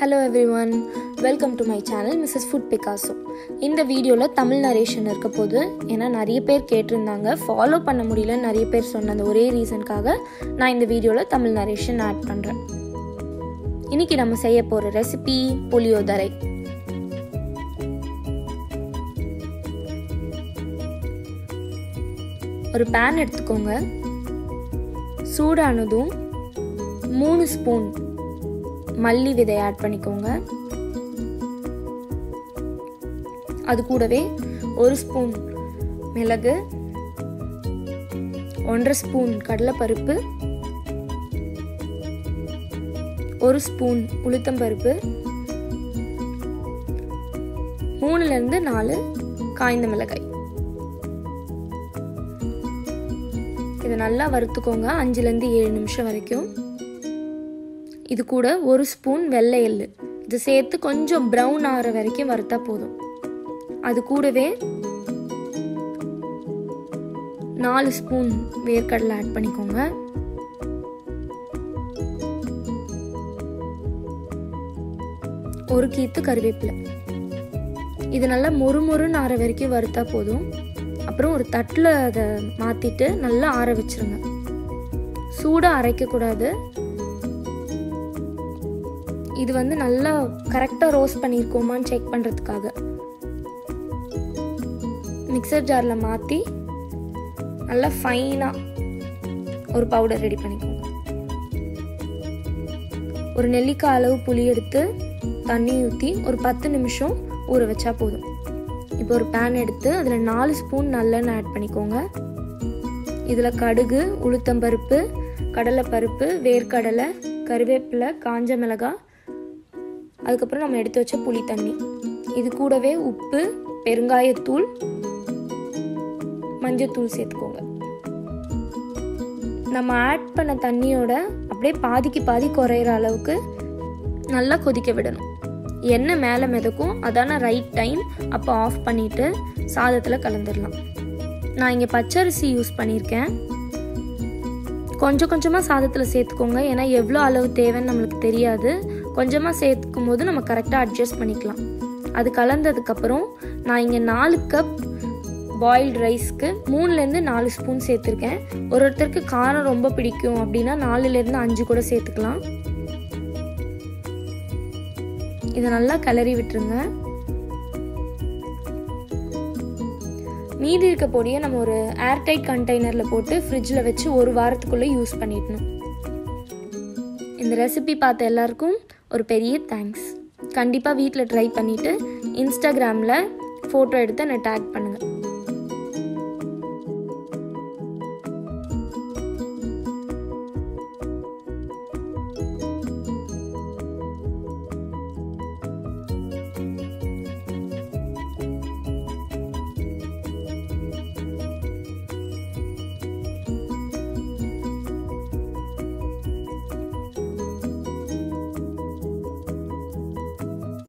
hello everyone welcome to my channel Mrs food Picasso இந்த வீடியோவில் Tamil narration இருக்க போது ஏன்னா நிறைய பேர் கேட்டிருந்தாங்க ஃபாலோ பண்ண முடியலன்னு நிறைய பேர் சொன்ன அந்த ஒரே ரீசனுக்காக நான் இந்த வீடியோவில் தமிழ் நரேஷன் ஆட் பண்ணுறேன் இன்னைக்கு நம்ம செய்ய போகிற ரெசிபி புளியோதரை ஒரு பேன் எடுத்துக்கோங்க சூடானதும் மூணு ஸ்பூன் மல்லி விதை ஆட் பண்ணிக்கோங்க அது கூடவே ஒரு ஸ்பூன் மிளகு ஒன்றரை ஸ்பூன் கடலைப்பருப்பு ஒரு ஸ்பூன் உளுத்தம்பருப்பு மூணுலேருந்து நாலு காய்ந்த மிளகாய் இதை நல்லா வறுத்துக்கோங்க அஞ்சுலேருந்து ஏழு நிமிஷம் வரைக்கும் இது கூட ஒரு ஸ்பூன் வெள்ளை எள்ளு இது சேர்த்து கொஞ்சம் ப்ரௌன் ஆகிற வரைக்கும் வறுத்தா போதும் அது கூடவே நாலு ஸ்பூன் வேர்க்கடலை ஆட் பண்ணிக்கோங்க ஒரு கீத்து கருவேப்பிலை இது நல்லா மொறு மொறுன்னு ஆற வரைக்கும் வறுத்தா போதும் அப்புறம் ஒரு தட்டில் அதை மாற்றிட்டு நல்லா ஆற வச்சிருங்க சூடாக அரைக்கக்கூடாது இது வந்து நல்லா கரெக்டாக ரோஸ்ட் பண்ணியிருக்கோமான்னு செக் பண்ணுறதுக்காக மிக்சர் ஜாரில் மாற்றி நல்லா ஃபைனாக ஒரு பவுடர் ரெடி பண்ணிக்கோங்க ஒரு நெல்லிக்காய் அளவு புளி எடுத்து தண்ணி ஊற்றி ஒரு பத்து நிமிஷம் ஊற வச்சா போதும் இப்போ ஒரு பேன் எடுத்து அதில் நாலு ஸ்பூன் நல்லெண்ணெய் ஆட் பண்ணிக்கோங்க இதில் கடுகு உளுத்தம்பருப்பு கடலைப்பருப்பு வேர்க்கடலை கருவேப்பிலை காஞ்ச மிளகாய் அதுக்கப்புறம் நம்ம எடுத்து வச்ச புளி தண்ணி இது கூடவே உப்பு பெருங்காயத்தூள் மஞ்சத்தூள் சேர்த்துக்கோங்க நம்ம ஆட் பண்ண தண்ணியோட அப்படியே பாதிக்கு பாதி குறையிற அளவுக்கு நல்லா கொதிக்க விடணும் எண்ணெய் மேலே மிதக்கும் அதான ரைட் டைம் அப்போ ஆஃப் பண்ணிவிட்டு சாதத்தில் கலந்துடலாம் நான் இங்கே பச்சரிசி யூஸ் பண்ணியிருக்கேன் கொஞ்சம் கொஞ்சமாக சாதத்தில் சேர்த்துக்கோங்க ஏன்னா எவ்வளோ அளவு தேவைன்னு நம்மளுக்கு தெரியாது கொஞ்சமாக சேர்த்துக்கும் போது நம்ம கரெக்டாக அட்ஜஸ்ட் பண்ணிக்கலாம் அது கலந்ததுக்கப்புறம் நான் இங்கே நாலு கப் பாயில்டு ரைஸ்க்கு மூணுலேருந்து நாலு ஸ்பூன் சேர்த்துருக்கேன் ஒரு ஒருத்தருக்கு காரம் ரொம்ப பிடிக்கும் அப்படின்னா நாலுலேருந்து அஞ்சு கூட சேர்த்துக்கலாம் இதை நல்லா கிளறி விட்டுருங்க மீதி இருக்க பொடியை நம்ம ஒரு ஏர்டைட் கண்டெய்னரில் போட்டு ஃப்ரிட்ஜில் வச்சு ஒரு வாரத்துக்குள்ளே யூஸ் பண்ணிடணும் இந்த ரெசிபி பார்த்த எல்லாருக்கும் ஒரு பெரிய தேங்க்ஸ் கண்டிப்பாக வீட்டில் ட்ரை பண்ணிவிட்டு இன்ஸ்டாகிராமில் ஃபோட்டோ எடுத்து என்னை டேக் பண்ணுங்கள்